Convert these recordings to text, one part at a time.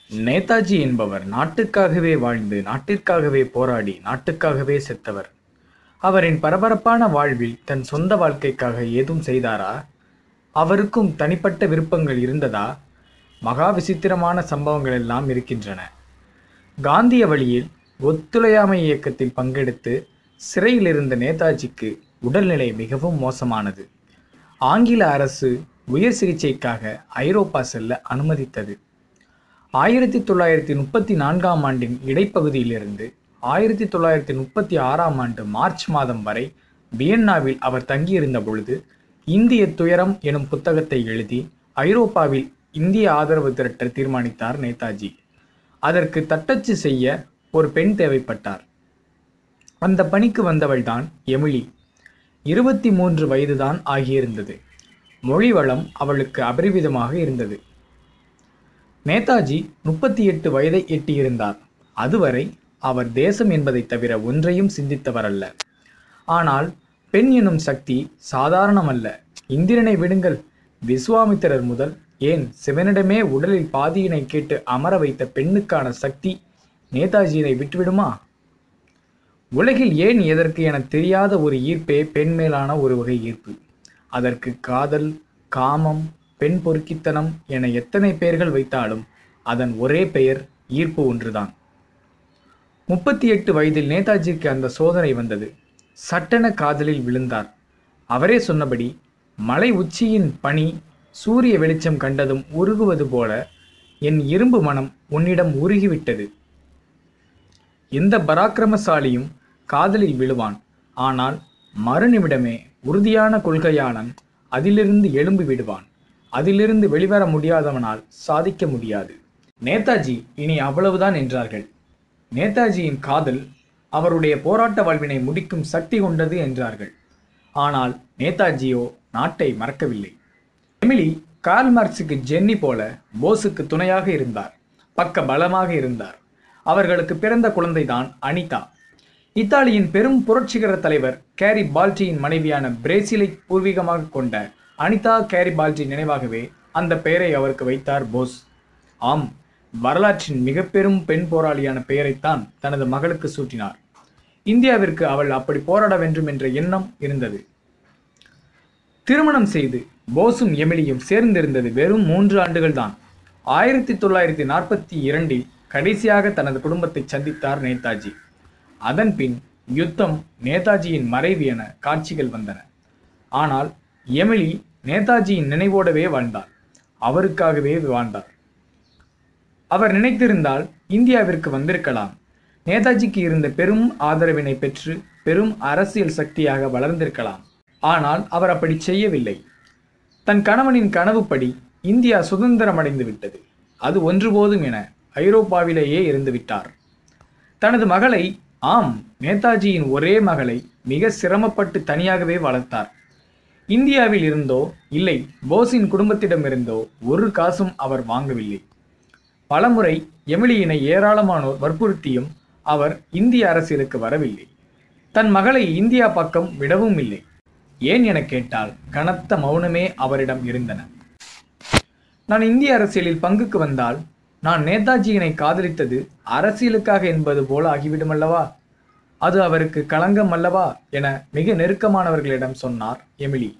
நேதாஜி என்பவர் நாட்டுக்காகவே வாழ்ந்து நாட்டிற்காகவே போராடி நாட்டுக்காகவே செத்தவர் அவரின் பரபரப்பான வாழ்வில் தன் சொந்த வாழ்க்கைக்காக ஏதும் செய்தாரா அவருக்கும் தனிப்பட்ட விருப்பங்கள் இருந்ததா மகா விசித்திரமான சம்பவங்கள் எல்லாம் இருக்கின்றன காந்திய வழியில் ஒத்துழையாமை இயக்கத்தில் பங்கெடுத்து சிறையில் இருந்த நேதாஜிக்கு உடல்நிலை மிகவும் மோசமானது ஆங்கில அரசு உயர் சிகிச்சைக்காக ஐரோப்பா செல்ல அனுமதித்தது ஆயிரத்தி தொள்ளாயிரத்தி முப்பத்தி நான்காம் ஆண்டின் இடைப்பகுதியிலிருந்து ஆயிரத்தி தொள்ளாயிரத்தி முப்பத்தி ஆறாம் ஆண்டு மார்ச் மாதம் வரை வியன்னாவில் அவர் தங்கியிருந்த பொழுது இந்திய துயரம் எனும் புத்தகத்தை எழுதி ஐரோப்பாவில் இந்திய ஆதரவு திரட்ட தீர்மானித்தார் நேதாஜி அதற்கு தட்டச்சு செய்ய ஒரு பெண் தேவைப்பட்டார் அந்த பணிக்கு வந்தவள்தான் எமிலி இருபத்தி மூன்று வயதுதான் ஆகியிருந்தது மொழி வளம் அவளுக்கு அபரிவிதமாக இருந்தது நேதாஜி முப்பத்தி எட்டு வயதை எட்டியிருந்தார் அதுவரை அவர் தேசம் என்பதைத் தவிர ஒன்றையும் சிந்தித்தவர் அல்ல ஆனால் பெண் எனும் சக்தி சாதாரணமல்ல இந்திரனை விடுங்கள் விஸ்வாமித்திரர் முதல் ஏன் சிவனிடமே உடலில் பாதியினை கேட்டு அமர வைத்த பெண்ணுக்கான சக்தி நேதாஜியினை விட்டுவிடுமா உலகில் ஏன் எதற்கு என தெரியாத ஒரு ஈர்ப்பே பெண் மேலான ஒரு வகை ஈர்ப்பு அதற்கு காதல் காமம் பெண் பொறுக்கித்தனம் என எத்தனை பெயர்கள் வைத்தாலும் அதன் ஒரே பெயர் ஈர்ப்பு ஒன்றுதான் முப்பத்தி எட்டு வயதில் நேதாஜிக்கு அந்த சோதனை வந்தது சட்டென காதலில் விழுந்தார் அவரே சொன்னபடி மலை உச்சியின் பனி சூரிய வெளிச்சம் கண்டதும் உருகுவது போல என் இரும்பு மனம் உன்னிடம் உருகிவிட்டது எந்த பராக்கிரமசாலியும் காதலில் விழுவான் ஆனால் மறுநிமிடமே உறுதியான கொள்கையாளன் அதிலிருந்து எழும்பி விடுவான் அதிலிருந்து வெளிவர முடியாதவனால் சாதிக்க முடியாது நேதாஜி இனி அவ்வளவுதான் என்றார்கள் நேதாஜியின் காதல் அவருடைய போராட்ட வாழ்வினை முடிக்கும் சக்தி கொண்டது என்றார்கள் ஆனால் நேதாஜியோ நாட்டை மறக்கவில்லை எமிலி கார்ல் மார்க்ஸுக்கு ஜென்னி போல போஸுக்கு துணையாக இருந்தார் பக்க பலமாக இருந்தார் அவர்களுக்கு பிறந்த குழந்தைதான் அனிதா இத்தாலியின் பெரும் புரட்சிகர தலைவர் கேரி பால்டியின் மனைவியான பிரேசிலை பூர்வீகமாக கொண்ட அனிதா கேரி பால்டி நினைவாகவே அந்த பெயரை அவருக்கு வைத்தார் போஸ் ஆம் வரலாற்றின் மிக பெரும் பெண் போராளியான பெயரைத்தான் தனது மகளுக்கு சூட்டினார் இந்தியாவிற்கு அவள் அப்படி போராட வேண்டும் என்ற எண்ணம் இருந்தது திருமணம் செய்து போஸும் எமிலியும் சேர்ந்திருந்தது வெறும் மூன்று ஆண்டுகள்தான் ஆயிரத்தி தொள்ளாயிரத்தி நாற்பத்தி இரண்டில் கடைசியாக தனது குடும்பத்தை சந்தித்தார் நேதாஜி அதன் பின் யுத்தம் நேதாஜியின் மறைவு என காட்சிகள் வந்தன ஆனால் எமிலி நேதாஜியின் நினைவோடவே வாழ்ந்தார் அவருக்காகவே வாழ்ந்தார் அவர் நினைத்திருந்தால் இந்தியாவிற்கு வந்திருக்கலாம் நேதாஜிக்கு இருந்த பெரும் ஆதரவினை பெற்று பெரும் அரசியல் சக்தியாக வளர்ந்திருக்கலாம் ஆனால் அவர் அப்படி செய்யவில்லை தன் கணவனின் கனவுப்படி இந்தியா சுதந்திரமடைந்து விட்டது அது ஒன்றுபோதும் என ஐரோப்பாவிலேயே இருந்து விட்டார் தனது மகளை ஆம் நேதாஜியின் ஒரே மகளை மிக சிரமப்பட்டு தனியாகவே வளர்த்தார் இந்தியாவில் இருந்தோ இல்லை போஸின் குடும்பத்திடமிருந்தோ ஒரு காசும் அவர் வாங்கவில்லை பலமுறை எமிலியினை ஏராளமானோர் வற்புறுத்தியும் அவர் இந்திய அரசியலுக்கு வரவில்லை தன் மகளை இந்தியா பக்கம் விடவும் இல்லை ஏன் என கேட்டால் கனத்த மௌனமே அவரிடம் இருந்தன நான் இந்திய அரசியலில் பங்குக்கு வந்தால் நான் நேதாஜியினை காதலித்தது அரசியலுக்காக என்பது போல ஆகிவிடுமல்லவா அது அவருக்கு களங்கம் அல்லவா என மிக நெருக்கமானவர்களிடம் சொன்னார் எமிலி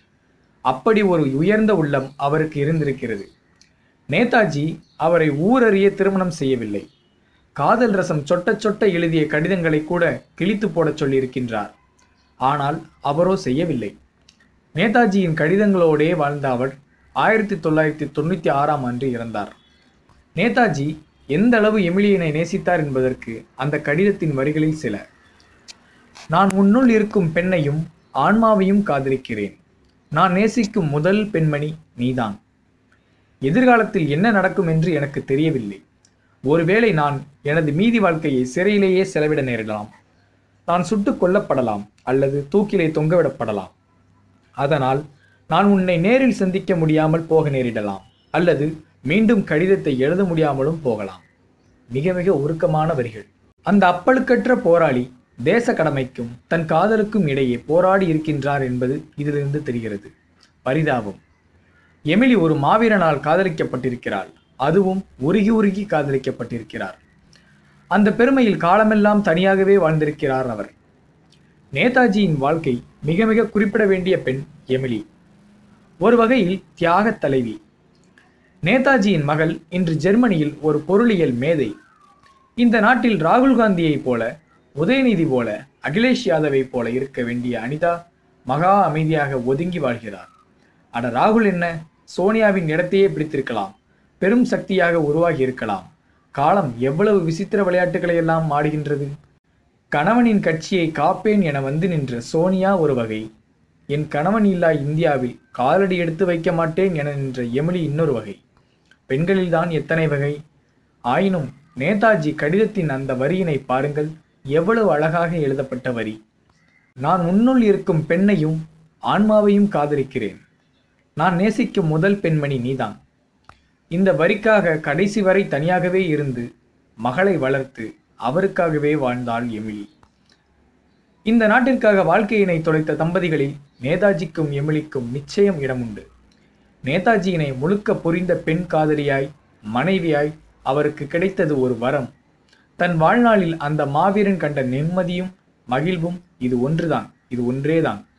அப்படி ஒரு உயர்ந்த உள்ளம் அவருக்கு இருந்திருக்கிறது நேதாஜி அவரை ஊரறிய திருமணம் செய்யவில்லை காதல் ரசம் சொட்ட சொட்ட எழுதிய கடிதங்களை கூட கிழித்து போடச் சொல்லியிருக்கின்றார் ஆனால் அவரோ செய்யவில்லை நேதாஜியின் கடிதங்களோடே வாழ்ந்த அவர் ஆயிரத்தி தொள்ளாயிரத்தி தொண்ணூற்றி ஆறாம் ஆண்டு இறந்தார் நேதாஜி எந்த அளவு எமிலியனை நேசித்தார் என்பதற்கு அந்த கடிதத்தின் வரிகளில் சில நான் உன்னுள் இருக்கும் பெண்ணையும் ஆன்மாவையும் காதலிக்கிறேன் நான் நேசிக்கும் முதல் பெண்மணி நீதான் எதிர்காலத்தில் என்ன நடக்கும் என்று எனக்கு தெரியவில்லை ஒருவேளை நான் எனது மீதி வாழ்க்கையை சிறையிலேயே செலவிட நேரிடலாம் நான் சுட்டுக் கொல்லப்படலாம் அல்லது தூக்கிலே தொங்கவிடப்படலாம் அதனால் நான் உன்னை நேரில் சந்திக்க முடியாமல் போக நேரிடலாம் அல்லது மீண்டும் கடிதத்தை எழுத முடியாமலும் போகலாம் மிக மிக உருக்கமான வரிகள் அந்த அப்பழுக்கற்ற போராளி தேச கடமைக்கும் தன் காதலுக்கும் இடையே போராடி இருக்கின்றார் என்பது இதிலிருந்து தெரிகிறது பரிதாபம் எமிலி ஒரு மாவீரனால் காதலிக்கப்பட்டிருக்கிறாள் அதுவும் உருகி உருகி காதலிக்கப்பட்டிருக்கிறார் அந்த பெருமையில் காலமெல்லாம் தனியாகவே வாழ்ந்திருக்கிறார் அவர் நேதாஜியின் வாழ்க்கை மிக மிக குறிப்பிட வேண்டிய பெண் எமிலி ஒரு வகையில் தியாகத் தலைவி நேதாஜியின் மகள் இன்று ஜெர்மனியில் ஒரு பொருளியல் மேதை இந்த நாட்டில் ராகுல் காந்தியைப் போல உதயநிதி போல அகிலேஷ் யாதவைப் போல இருக்க வேண்டிய அனிதா மகா அமைதியாக ஒதுங்கி வாழ்கிறார் அட ராகுல் என்ன சோனியாவின் இடத்தையே பிடித்திருக்கலாம் பெரும் சக்தியாக உருவாகி இருக்கலாம் காலம் எவ்வளவு விசித்திர விளையாட்டுகளை எல்லாம் ஆடுகின்றது கணவனின் கட்சியை காப்பேன் என வந்து நின்ற சோனியா ஒரு வகை என் கணவன் இல்லா இந்தியாவில் காலடி எடுத்து வைக்க மாட்டேன் என நின்ற எமிலி இன்னொரு வகை பெண்களில்தான் எத்தனை வகை ஆயினும் நேதாஜி கடிதத்தின் அந்த வரியினை பாருங்கள் எவ்வளவு அழகாக எழுதப்பட்ட வரி நான் உன்னுள் இருக்கும் பெண்ணையும் ஆன்மாவையும் காதலிக்கிறேன் நான் நேசிக்கும் முதல் பெண்மணி நீதான் இந்த வரிக்காக கடைசி வரை தனியாகவே இருந்து மகளை வளர்த்து அவருக்காகவே வாழ்ந்தாள் எமிலி இந்த நாட்டிற்காக வாழ்க்கையினை தொலைத்த தம்பதிகளில் நேதாஜிக்கும் எமிலிக்கும் நிச்சயம் இடமுண்டு நேதாஜியினை முழுக்க புரிந்த பெண் காதலியாய் மனைவியாய் அவருக்கு கிடைத்தது ஒரு வரம் தன் வாழ்நாளில் அந்த மாவீரன் கண்ட நிம்மதியும் மகிழ்வும் இது ஒன்றுதான் இது ஒன்றேதான்